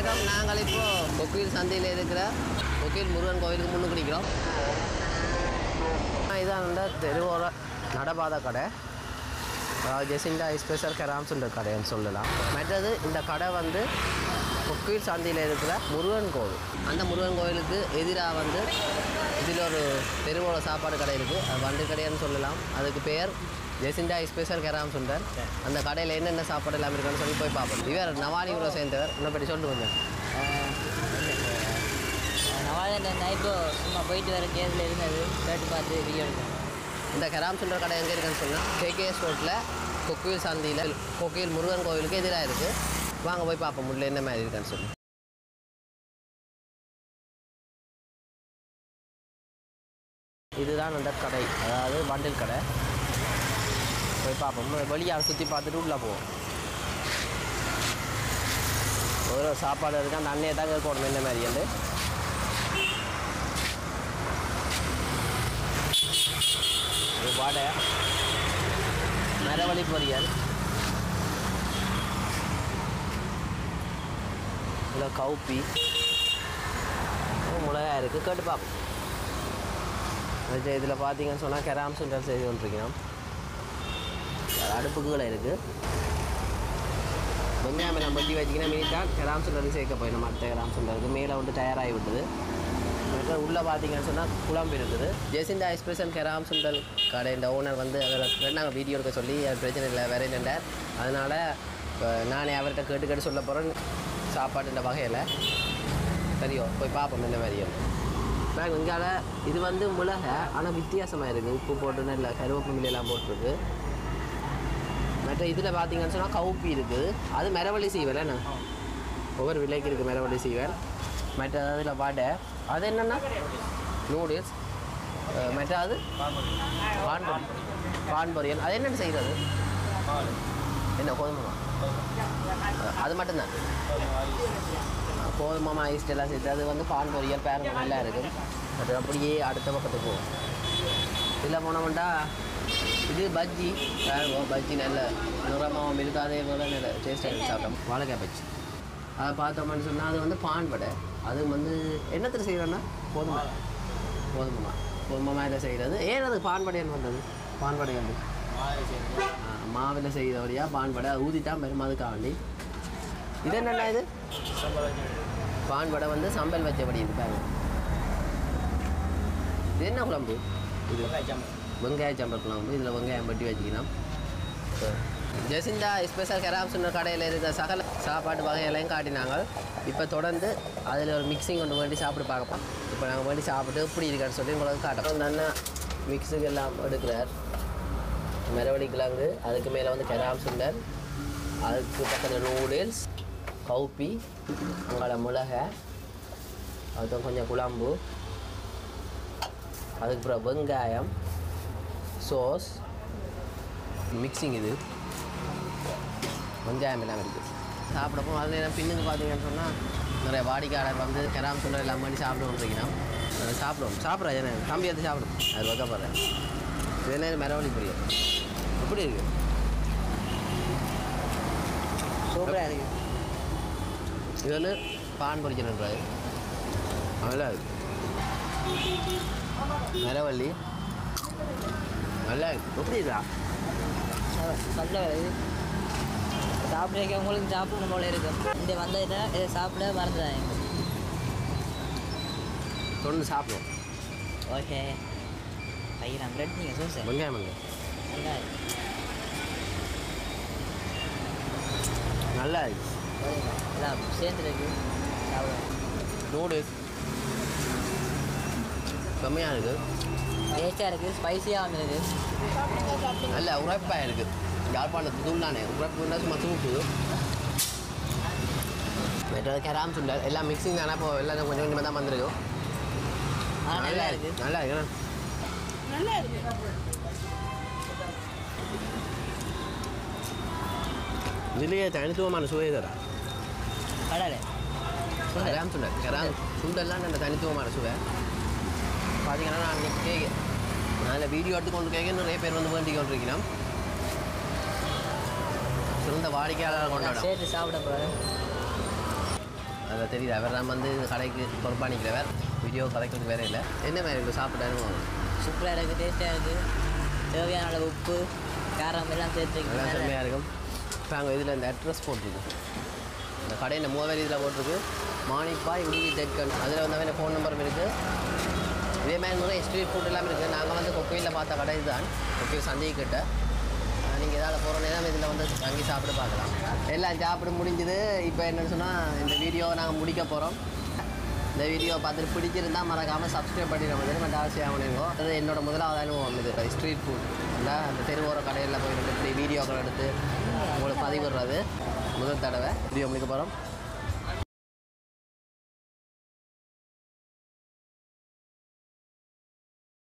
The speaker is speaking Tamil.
வணக்கம் நாங்கள் இப்போ கொக்கீல் சந்தையில் இருக்கிற கொக்கீல் முருகன் கோயிலுக்கு முன்னுக்கு நிற்கிறோம் இதான் இந்த தெருவோர நடபாத கடை அதாவது ஜெசிண்டா ஸ்பெஷல் கராம்ஸ்ன்ற கடைன்னு சொல்லலாம் மற்றது இந்த கடை வந்து கொக்கீல் சந்தையில் இருக்கிற முருகன் கோவில் அந்த முருகன் கோவிலுக்கு எதிராக வந்து இதில் ஒரு தெருவோர சாப்பாடு கடை இருக்குது அது வண்டு கடைன்னு சொல்லலாம் அதுக்கு பேர் ஜெசிண்டா ஸ்பெஷல் கராம் சுண்டர் அந்த கடையில் என்னென்ன சாப்பாடு எல்லாம் இருக்குன்னு சொல்லி போய் பார்ப்போம் இவர் நவானிபுர சேர்ந்தவர் இன்னும் பற்றி சொல்லிட்டு கொஞ்சம் நவாதன் நான் இப்போ சும்மா போயிட்டு வர கேஸில் இருந்தது கேட்டு பார்த்து வீடியோ எடுத்தேன் இந்த கராம் சுண்டர் கடை எங்கே இருக்குன்னு சொன்னால் கேகேஎஸ் ரோட்டில் கொக்குயில் சந்தியில் கொக்குயில் முருகன் கோவிலுக்கு எதிராக இருக்குது வாங்க போய் பார்ப்போம் உள்ள என்ன மாதிரி இருக்கான்னு சொல்லி இதுதான் அந்த கடை அதாவது பண்டில் கடை போய் பார்ப்போம் வெளியால் சுற்றி பார்த்துட்டு உள்ளே போவோம் ஒரு சாப்பாடு இருக்கு அந்த அண்ணையை தான் கேட்கணும் என்ன மாதிரி வந்து இது வடை மரவள்ளி பொரியல் இதில் கவுப்பி மிளகாய் இருக்குது கேட்டு பார்ப்போம் இதில் பார்த்தீங்கன்னு சொன்னால் கெராம் சுண்டல் செய்து கொண்டிருக்கோம் அடுப்பு கீழே இருக்குது வெங்காயம் நம்ம வெட்டி வச்சிங்கன்னா மீட்டால் கிராம் சுண்டல் சேர்க்க போயிடும் மற்ற கிராம் சுண்டலுக்கு மேலே வந்து தயாராகி விட்டது மற்ற உள்ளே பார்த்தீங்கன்னு சொன்னால் குழம்பு இருக்குது ஜெசிண்டா எக்ஸ்பிரஷன் கெராம் சுண்டல் கடை இந்த ஓனர் வந்து அதில் ஃப்ரெண்ட் நாங்கள் வீடியோ எடுக்க சொல்லி அது பிரச்சனை இல்லை வேற இல்லைண்டார் அதனால் இப்போ நானே அவர்கிட்ட கேட்டு கேட்டு சொல்ல போகிறேன் சாப்பாட்டுன்ற வகையில் சரியோ போய் பார்ப்போம் இந்த மாதிரியோ பேக் இங்கால இது வந்து மிளகை ஆனால் வித்தியாசமாக இருக்குது உப்பு போட்டு நல்ல கருவேப்பிலை எல்லாம் போட்டிருக்கு மற்ற இதில் பார்த்தீங்கன்னு சொன்னால் கவுப்பி இருக்குது அது மரவள்ளி சீவல் என்ன ஒவ்வொரு விலைக்கு இருக்குது மரவள்ளி சீவல் மற்ற அதில் வடை அது என்னென்னா நூடுல்ஸ் மற்ற அது பான் பொரி பான் பொரியல் அது என்னென்னு செய்கிறது என்ன கோதுமை அது மட்டும்தான் கோதுமை ஐஸ்ட் எல்லாம் சேர்த்து அது வந்து பான் பொரியல் பேருங்க நல்லா இருக்குது அது அப்படியே அடுத்த பக்கத்துக்கு போகும் இதில் போனோம்னா இது பஜ்ஜி பாருங்க பஜ்ஜி நல்ல நிறமாகவும் இருக்குது அதே போல் நல்ல டேஸ்ட்டாக சாப்பிட்டோம் வாழைக்காய் பஜ்ஜி அதை பார்த்தோம்னு சொன்னால் அது வந்து பான் வடை அது வந்து என்னத்தில் செய்கிறோன்னா கோதுமை கோதுமை கோதுமை மேலே செய்கிறது ஏன் அது பான் வடைன்னு வந்தது பான் வடை வந்து மாவில் செய்தபடியாக பான் வடை அது ஊதிட்டான் பெரும் அதுக்காக வேண்டி இது என்னென்ன இது பான் வடை வந்து சம்பல் வச்சபடி இது பாருங்க இது என்ன குழம்பு இது வெங்காய சம்பல் குழம்பு இதில் வெங்காயம் பட்டி வச்சுக்கலாம் ஜெசிந்தா ஸ்பெஷல் கராப்ஸ்ன்ற கடையில் இருக்க சகல சாப்பாட்டு வகைகளையும் காட்டினாங்க இப்போ தொடர்ந்து அதில் ஒரு மிக்சிங் கொண்டு வேண்டி சாப்பிட்டு பார்ப்போம் இப்போ நாங்கள் வேண்டி சாப்பிட்டு எப்படி இருக்கான்னு சொல்லி உங்களுக்கு காட்டுறோம் அந்த அண்ணா மிக்ஸுக்கு எல்லாம் எடுக்கிறார் மரவள்ளி கிழங்கு அதுக்கு மேலே வந்து கராம் சுண்டல் அதுக்கு பக்கத்தில் நூடுல்ஸ் கவுப்பி உங்களோட மிளகை அதுக்கு கொஞ்சம் குழம்பு அதுக்கப்புறம் வெங்காயம் சோஸ் மிக்சிங் இது வெங்காயம் எல்லாம் இருக்குது சாப்பிடப்போ அது நேரம் பின்னுக்கு பார்த்தீங்கன்னு சொன்னால் நிறைய வாடிக்கையாளர் வந்து கெராம் சுண்டல் எல்லாம் பண்ணி சாப்பிட வந்துருக்கணும் அதை சாப்பிடுவோம் சாப்பிட்றேன் என்ன தம்பி எடுத்து சாப்பிடும் அது வைக்கப்படுறேன் இது நேரம் மரவள்ளி புரியும் எப்படி இருக்கு சூப்பராக இருக்குது இது வந்து பான் பொரிக்கணுன்றாரு நல்லா இருக்கு மரவள்ளி நல்லா இருக்கு எப்படி இருக்கா நல்ல இது சாப்பிட்றதுக்கு உங்களுக்கு சாப்பிடணும் போல இருக்கும் இந்த வந்ததுன்னா இதை சாப்பிட மறந்துடாங்க தொடர்ந்து சாப்பிடுவோம் ஓகே ஃபைவ் ஹண்ட்ரட் நீங்கள் சொல்லுங்க சார் வெங்காயம் வெங்காயம் வெங்காயம் நல்லா இருக்கு எல்லாம் சேர்ந்துருக்கு சாப்பிடுவோம் நூடுல்ஸ் செம்மையாக இருக்குது டேஸ்ட்டாக இருக்குது ஸ்பைசியாக இருக்குது நல்ல உரைப்பாக இருக்குது யாழ்ப்பாணத்து தூள்தானே உரைப்புன்னா சும்மா தூக்கு மற்றது கராம் சுண்டல் எல்லாம் மிக்சிங் தானே இப்போ எல்லாம் கொஞ்சம் கொஞ்சமாக தான் வந்திருக்கும் ஆ நல்லா இருக்குது நல்லா இருக்கு இதுலேயே தனித்துவமான சுவை தரா கடலை சுண்டல் கராம் சுண்டல் கராம் சுண்டல்லாம் நல்ல தனித்துவமான சுவை பார்த்தீங்கன்னா நான் அன்னைக்கு கேட்க நான் வீடியோ எடுத்து கொண்டு கேட்க நிறைய பேர் வந்து வேண்டி கொண்டிருக்கிறோம் சிறந்த வாடிக்கையாளர் கொண்டாடும் சேர்த்து சாப்பிட போகிறேன் அது அதை தெரியல அவர் தான் வந்து கடைக்கு பொறுப்பானிக்கிறவர் வீடியோ கலைக்கிறது வேற இல்லை என்ன மாதிரி இருக்குது சாப்பிட்ட அனுபவம் சூப்பராக இருக்குது டேஸ்ட்டாக இருக்குது தேவையான அளவு உப்பு காரம் எல்லாம் சேர்த்து நல்லா செம்மையாக இருக்கும் இப்போ அங்கே இதில் இந்த அட்ரஸ் போட்டிருக்கு இந்த கடையில் மூவாயிரம் இதில் போட்டிருக்கு மாணிப்பாய் உடுவி தெற்கன் அதில் வந்து அவன் ஃபோன் நம்பரும் இருக்குது இதே மாதிரி நிறைய ஸ்ட்ரீட் ஃபுட் எல்லாம் இருக்குது நாங்கள் வந்து கொக்கையில் பார்த்த கடை இதுதான் கொக்கையில் சந்தை கிட்ட நீங்கள் எதாவது போகிற நேரம் இதில் வந்து தங்கி சாப்பிட்டு பார்க்கலாம் எல்லாம் சாப்பிட முடிஞ்சுது இப்போ என்னன்னு சொன்னால் இந்த வீடியோ நாங்கள் முடிக்க போகிறோம் இந்த வீடியோ பார்த்துட்டு பிடிச்சிருந்தா மறக்காமல் சப்ஸ்கிரைப் பண்ணிடுற மாதிரி மட்டும் அவசியம் ஆகணுங்கோ அது என்னோட முதலாவது அனுபவம் இது ஸ்ட்ரீட் ஃபுட் இல்லை அந்த தெருவோர கடையில் போய் இப்படி வீடியோக்கள் எடுத்து உங்களுக்கு பதிவிடுறது முதல் தடவை வீடியோ முடிக்க போகிறோம்